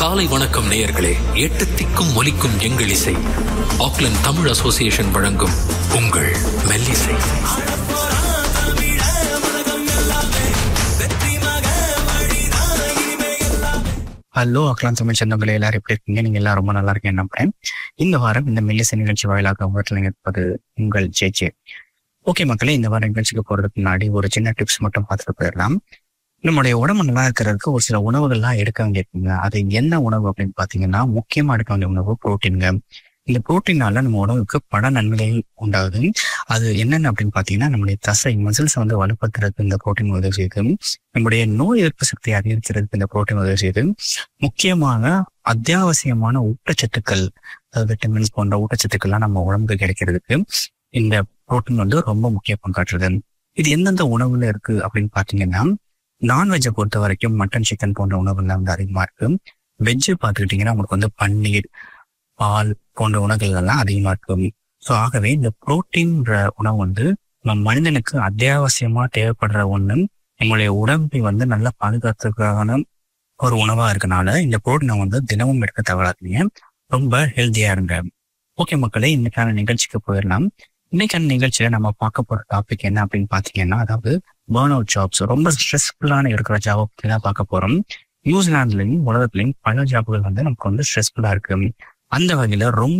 காலை வணக்கம் நேயர்களே எட்டு திக்கும் ஒலிக்கும் எங்கள் இசை ஆக்லண்ட் தமிழ் அசோசியேஷன் வழங்கும் உங்கள் மெல்லிசை ஹலோ அக்லாம் தமிழ் சொந்தங்களே எல்லாரும் எப்படி இருக்கீங்க நீங்க எல்லாம் ரொம்ப நல்லா இருக்கீங்க நம்புறேன் இந்த வாரம் இந்த மெல்லிசை நிகழ்ச்சி வாயிலாக உங்கள்கிட்ட இருப்பது உங்கள் ஜேஜே ஓகே மக்களே இந்த வாரம் நிகழ்ச்சிக்கு போறதுக்கு முன்னாடி ஒரு சின்ன டிப்ஸ் மட்டும் பார்த்துட்டு போயிடலாம் நம்முடைய உடம்பு நல்லா இருக்கிறதுக்கு ஒரு சில உணவுகள்லாம் எடுக்க வேண்டியிருக்குங்க அது என்ன உணவு அப்படின்னு பார்த்தீங்கன்னா முக்கியமா எடுக்க வேண்டிய உணவு புரோட்டீன்ங்க இந்த புரோட்டீனால நம்ம உடம்புக்கு பல நன்மைகள் உண்டாகுது அது என்னென்ன அப்படின்னு பார்த்தீங்கன்னா நம்முடைய தசை மசில்ஸ் வந்து வலுப்படுத்துறதுக்கு இந்த புரோட்டீன் உதவி செய்யுது நம்முடைய நோய் எதிர்ப்பு சக்தியை அதிகரிக்கிறதுக்கு இந்த புரோட்டீன் உதவி செய்யுது முக்கியமான அத்தியாவசியமான ஊட்டச்சத்துக்கள் அதாவது விட்டமின்ஸ் போன்ற ஊட்டச்சத்துக்கள்லாம் நம்ம உடம்புக்கு கிடைக்கிறதுக்கு இந்த புரோட்டீன் வந்து ரொம்ப முக்கிய பங்காற்றுது இது எந்தெந்த உணவுல இருக்கு அப்படின்னு பார்த்தீங்கன்னா நான்வெஜ்ஜை பொறுத்த வரைக்கும் மட்டன் சிக்கன் போன்ற உணவுகள்லாம் வந்து அதிகமா இருக்கு வெஜ்ஜு பார்த்துக்கிட்டிங்கன்னா உங்களுக்கு வந்து பன்னீர் பால் போன்ற உணவுகள் எல்லாம் அதிகமா இருக்கும் ஸோ ஆகவே இந்த புரோட்டீன்ற உணவு வந்து நம்ம மனிதனுக்கு அத்தியாவசியமா தேவைப்படுற ஒண்ணு நம்மளுடைய உடம்பை வந்து நல்லா பாதுகாத்துக்கான ஒரு உணவா இருக்கனால இந்த புரோட்டீனை வந்து தினமும் எடுக்க தவறாதீங்க ரொம்ப ஹெல்த்தியா இருங்க ஓகே மக்களே இன்னைக்கான நிகழ்ச்சிக்கு போயிடலாம் இன்னைக்கான நிகழ்ச்சியில நம்ம பார்க்க போற டாபிக் என்ன அப்படின்னு பாத்தீங்கன்னா அதாவது பேர்ன் அவுட் ஜாப்ஸ் ரொம்ப ஸ்ட்ரெஸ்ஃபுல்லான இருக்கிற ஜாப் பத்தி தான் பார்க்க போறோம் நியூசிலாந்துலயும் உலகத்துலயும் பல ஜாப்புகள் வந்து நமக்கு வந்து ஸ்ட்ரெஸ்ஃபுல்லா இருக்கு அந்த வகையில ரொம்ப